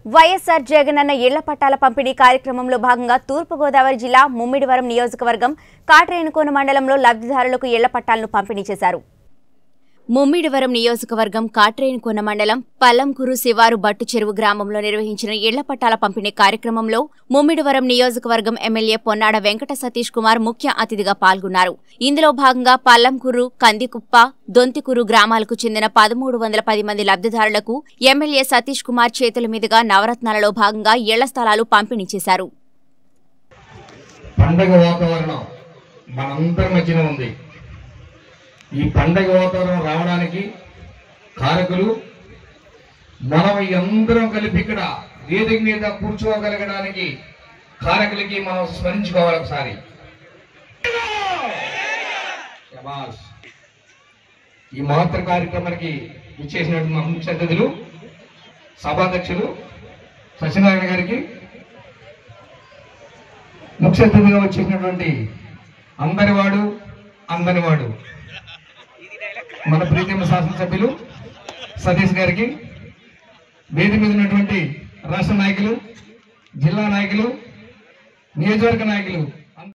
వైఎస్ఆర్ జగనన్న ఇళ్ల పట్టాల పంపిణీ కార్యక్రమంలో భాగంగా తూర్పుగోదావరి జిల్లా ముమ్మిడివరం నియోజకవర్గం కాట్రేనుకోన మండలంలో లబ్ధిదారులకు ఇళ్ల పట్టాలను పంపిణీ చేశారు ముమ్మిడివరం నియోజకవర్గం కాట్రేనుకొన మండలం పల్లంకురు శివారు బట్టు చెరువు గ్రామంలో నిర్వహించిన ఇళ్ల పట్టాల పంపిణీ కార్యక్రమంలో ముమ్మిడివరం నియోజకవర్గం ఎమ్మెల్యే పొన్నాడ వెంకట సతీష్ కుమార్ ముఖ్య అతిథిగా పాల్గొన్నారు ఇందులో భాగంగా పల్లంకురు కందికుప్ప దొంతికురు గ్రామాలకు చెందిన పదమూడు వందల పది మంది లబ్ధిదారులకు ఎమ్మెల్యే సతీష్ కుమార్ చేతుల మీదుగా నవరత్నాలలో భాగంగా ఇళ్ల స్థలాలు పంపిణీ చేశారు పండగ వాతావరణం మనందరి మధ్యన ఉంది ఈ పండగ వాతావరణం రావడానికి కారకులు మనం ఈ అందరం కలిపి ఇక్కడ వేదిక మీద కూర్చోగలగడానికి కారకులకి మనం స్మరించుకోవాలి ఒకసారి శభాష్. ఈ మహత్తర కార్యక్రమానికి ఇచ్చేసినటువంటి మా ముఖ్య అతిథులు సభాధ్యక్షులు సత్యనారాయణ గారికి ముఖ్య అతిథిగా వచ్చేసినటువంటి అందరివాడు అందరివాడు మన ప్రీతమ శాసనసభ్యులు సతీష్ గారికి వేది మీద ఉన్నటువంటి రాష్ట్ర నాయకులు జిల్లా నాయకులు నియోజకవర్గ నాయకులు